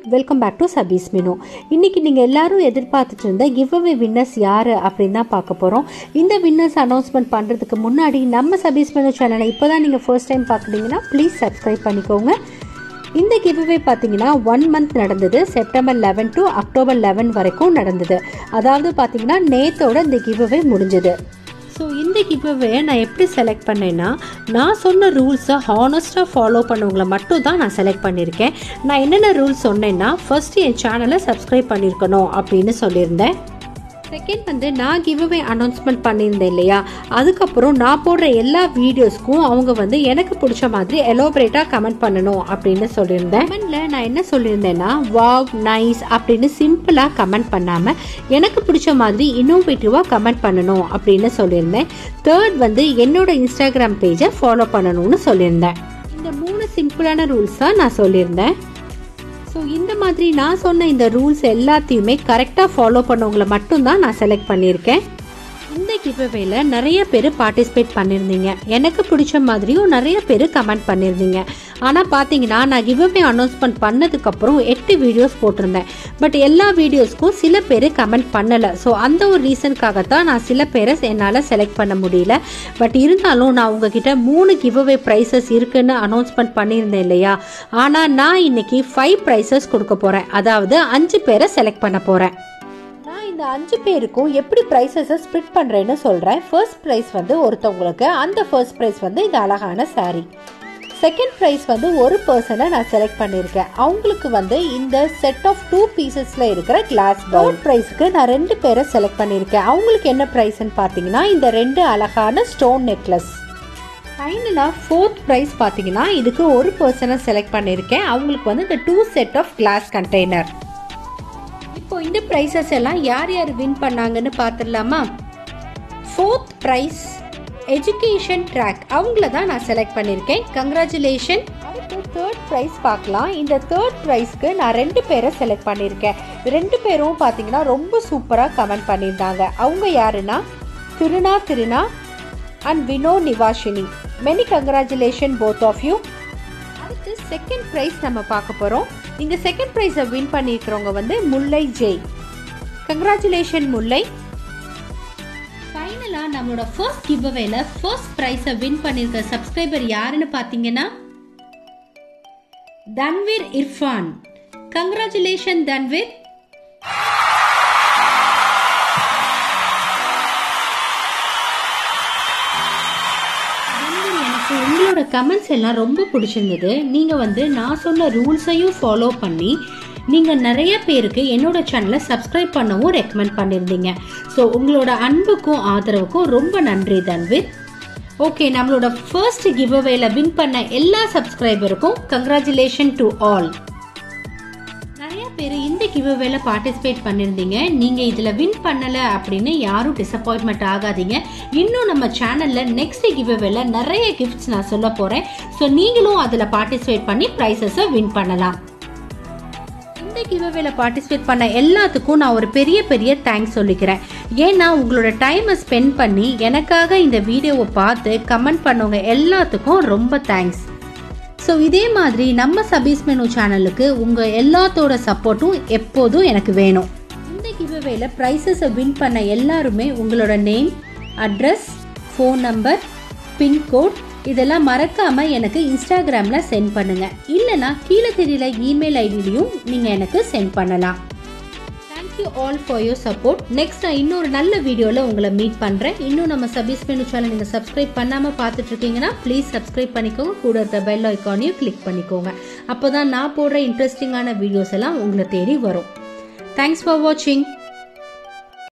welcome back to Sabees menu இன்னைக்கு நீங்கள் எல்லாரும் எதிர்பார்த்துட்டு இருந்த கிவ் அவே வின்னர்ஸ் யார் அப்படின்னு தான் பார்க்க போகிறோம் இந்த வின்னர்ஸ் அனௌன்ஸ்மெண்ட் பண்ணுறதுக்கு முன்னாடி நம்ம சபீஸ் மினு சேனலை இப்போ தான் நீங்கள் ஃபர்ஸ்ட் டைம் பார்க்குறீங்கன்னா ப்ளீஸ் சப்ஸ்கிரைப் பண்ணிக்கோங்க இந்த கிவ் அவே பார்த்தீங்கன்னா ஒன் மந்த் நடந்தது September eleven to October eleven வரைக்கும் நடந்தது அதாவது பார்த்தீங்கன்னா நேத்தோட இந்த கிவ் அவே முடிஞ்சது ஸோ இந்த கிவ்அவே நான் எப்படி செலக்ட் பண்ணேன்னா நான் சொன்ன ரூல்ஸை ஹானஸ்ட்டாக ஃபாலோ பண்ணவங்களை மட்டும் தான் நான் செலக்ட் பண்ணியிருக்கேன் நான் என்னென்ன ரூல்ஸ் சொன்னேன்னா ஃபர்ஸ்ட் என் சேனலை சப்ஸ்கிரைப் பண்ணியிருக்கணும் அப்படின்னு சொல்லியிருந்தேன் செகண்ட் வந்து நான் கிவ்அவே அனௌன்ஸ்மெண்ட் பண்ணியிருந்தேன் இல்லையா அதுக்கப்புறம் நான் போடுற எல்லா வீடியோஸ்க்கும் அவங்க வந்து எனக்கு பிடிச்ச மாதிரி எலோபரேட்டாக கமெண்ட் பண்ணணும் அப்படின்னு சொல்லியிருந்தேன் கமெண்ட்ல நான் என்ன சொல்லியிருந்தேன்னா வாவ் நைஸ் அப்படின்னு சிம்பிளாக கமெண்ட் பண்ணாமல் எனக்கு பிடிச்ச மாதிரி இன்னோவேட்டிவாக கமெண்ட் பண்ணணும் அப்படின்னு சொல்லியிருந்தேன் தேர்ட் வந்து என்னோட இன்ஸ்டாகிராம் பேஜை ஃபாலோ பண்ணணும்னு சொல்லியிருந்தேன் இந்த மூணு சிம்பிளான ரூல்ஸ் தான் நான் சொல்லியிருந்தேன் ஸோ இந்த மாதிரி நான் சொன்ன இந்த ரூல்ஸ் எல்லாத்தையுமே கரெக்டாக ஃபாலோ பண்ணவங்களை மட்டும்தான் நான் செலக்ட் பண்ணியிருக்கேன் இந்த கிவ்அவேல நிறைய பேர் பார்ட்டிசிபேட் பண்ணியிருந்தீங்க எனக்கு பிடிச்ச மாதிரியும் நிறைய பேர் கமெண்ட் பண்ணியிருந்தீங்க ஆனால் பார்த்தீங்கன்னா நான் கிவ்அவே அனௌன்ஸ்மெண்ட் பண்ணதுக்கப்புறம் எட்டு வீடியோஸ் போட்டிருந்தேன் பட் எல்லா வீடியோஸ்க்கும் சில பேர் கமெண்ட் பண்ணலை ஸோ அந்த ஒரு ரீசனுக்காக தான் நான் சில பேரை என்னால் செலக்ட் பண்ண முடியல பட் இருந்தாலும் நான் உங்ககிட்ட மூணு கிவ்அவே ப்ரைஸஸ் இருக்குன்னு அனௌன்ஸ்மெண்ட் பண்ணியிருந்தேன் இல்லையா ஆனால் நான் இன்னைக்கு ஃபைவ் ப்ரைஸஸ் கொடுக்க போகிறேன் அதாவது அஞ்சு பேரை செலக்ட் பண்ண போகிறேன் நான் இந்த அஞ்சு பேருக்கும் எப்படி ப்ரைஸஸை ஸ்ப்ளிட் பண்ணுறேன்னு சொல்கிறேன் ஃபர்ஸ்ட் ப்ரைஸ் வந்து ஒருத்தவங்களுக்கு அந்த ஃபர்ஸ்ட் ப்ரைஸ் வந்து இந்த அழகான saree செகண்ட் ப்ரைஸ் வந்து ஒரு பர்சனை நான் செலக்ட் பண்ணியிருக்கேன் அவங்களுக்கு வந்து இந்த செட் ஆஃப் டூ பீசஸில் இருக்கிற கிளாஸ் பவுல் ப்ரைஸுக்கு நான் ரெண்டு பேரை செலக்ட் பண்ணியிருக்கேன் அவங்களுக்கு என்ன ப்ரைஸ்ன்னு பார்த்தீங்கன்னா இந்த ரெண்டு அழகான ஸ்டோன் நெக்லஸ் ஃபைனலாக ஃபோர்த் ப்ரைஸ் பார்த்தீங்கன்னா இதுக்கு ஒரு பர்சனை செலக்ட் பண்ணியிருக்கேன் அவங்களுக்கு வந்து இந்த two set of glass container இப்போ இந்த ப்ரைஸஸ் எல்லாம் யார் யார் வின் பண்ணாங்கன்னு பார்த்துடலாமா ஃபோர்த் ப்ரைஸ் எஜுகேஷன் ட்ராக் அவங்கள தான் நான் செலக்ட் பண்ணியிருக்கேன் கங்க்ராச்சுலேஷன் அடுத்து தேர்ட் ப்ரைஸ் பார்க்கலாம் இந்த தேர்ட் ப்ரைஸ்க்கு நான் ரெண்டு பேரை செலக்ட் பண்ணியிருக்கேன் ரெண்டு பேரும் பார்த்தீங்கன்னா ரொம்ப சூப்பராக கமெண்ட் பண்ணியிருந்தாங்க அவங்க யாருன்னா Thiruna Thiruna and Vino Nivashini many congratulation both of you அடுத்து செகண்ட் ப்ரைஸ் நம்ம பார்க்க போகிறோம் இந்த செகண்ட் ப்ரைஸை வின் பண்ணியிருக்கிறவங்க வந்து முல்லை ஜெய் கங்க்ராச்சுலேஷன் முல்லை ஃபைனலாக நம்மளோட ஃபர்ஸ்ட் கிவ் அவேல ஃபர்ஸ்ட் ப்ரைஸை வின் பண்ணியிருக்க சப்ஸ்கிரைபர் யாருன்னு பார்த்தீங்கன்னா தன்வீர் இர்ஃபான் கங்க்ராச்சுலேஷன் தன்வீர் தன்வீர், எனக்கு உங்களோட கமெண்ட்ஸ் எல்லாம் ரொம்ப பிடிச்சிருந்தது நீங்கள் வந்து நான் சொன்ன ரூல்ஸையும் ஃபாலோ பண்ணி நீங்கள் நிறைய பேருக்கு என்னோட சேனலை சப்ஸ்கிரைப் பண்ணவும் ரெக்கமெண்ட் பண்ணியிருந்தீங்க ஸோ உங்களோட அன்புக்கும் ஆதரவுக்கும் ரொம்ப நன்றி தன்வீர் ஓகே நம்மளோட ஃபர்ஸ்ட் கிவ் அவேல வின் பண்ண எல்லா சப்ஸ்கிரைபருக்கும் கங்க்ராச்சுலேஷன் டு ஆல் நிறைய பேர் இந்த கிவ் அவேல பார்ட்டிசிபேட் பண்ணியிருந்தீங்க நீங்க இதுல வின் பண்ணல அப்படின்னு யாரும் டிசப்பாயின்மெண்ட் ஆகாதீங்க இன்னும் நம்ம சேனல்ல நெக்ஸ்ட் கிவ் அவேல நிறைய கிஃப்ட்ஸ் நான் சொல்ல போறேன் ஸோ நீங்களும் அதுல பார்ட்டிசிபேட் பண்ணி ப்ரைஸஸை வின் பண்ணலாம் இந்த கிவ்அவேல பார்ட்டிசிபேட் பண்ண எல்லாத்துக்கும் நான் ஒரு பெரிய பெரிய தேங்க்ஸ் சொல்லிக்கிறேன் ஏன்னா உங்களோட டைமை ஸ்பெண்ட் பண்ணி எனக்காக இந்த வீடியோவை பார்த்து கமெண்ட் பண்ணவங்க எல்லாத்துக்கும் ரொம்ப தேங்க்ஸ் ஸோ இதே மாதிரி நம்ம சபீஸ் மெனு சேனலுக்கு உங்கள் எல்லாத்தோட சப்போர்ட்டும் எப்போதும் எனக்கு வேணும் இந்த கிவ்அவேல ப்ரைஸஸை வின் பண்ண எல்லாருமே உங்களோட name address phone number pincode இதெல்லாம் மறக்காம எனக்கு இன்ஸ்டாகிராம்ல சென்ட் பண்ணுங்க இல்லனா கீழே தெரியல இமெயில் ஐடியிலையும் நீங்க எனக்கு சென்ட் பண்ணலாம் thank you all for your support next நான் இன்னொரு நல்ல வீடியோவில் உங்களை மீட் பண்ணுறேன் இன்னும் நம்ம சபீஸ் மெனு சேனல் நீங்கள் சப்ஸ்கிரைப் பண்ணாமல் பார்த்துட்டு இருக்கீங்கன்னா ப்ளீஸ் சப்ஸ்கிரைப் பண்ணிக்கோங்க கூட இருக்க பெல் ஐக்கானையும் கிளிக் பண்ணிக்கோங்க அப்போ தான் நான் போடுற இன்ட்ரெஸ்டிங்கான வீடியோஸ் எல்லாம் உங்களை தேடி வரும் தேங்க்ஸ் ஃபார் வாட்சிங்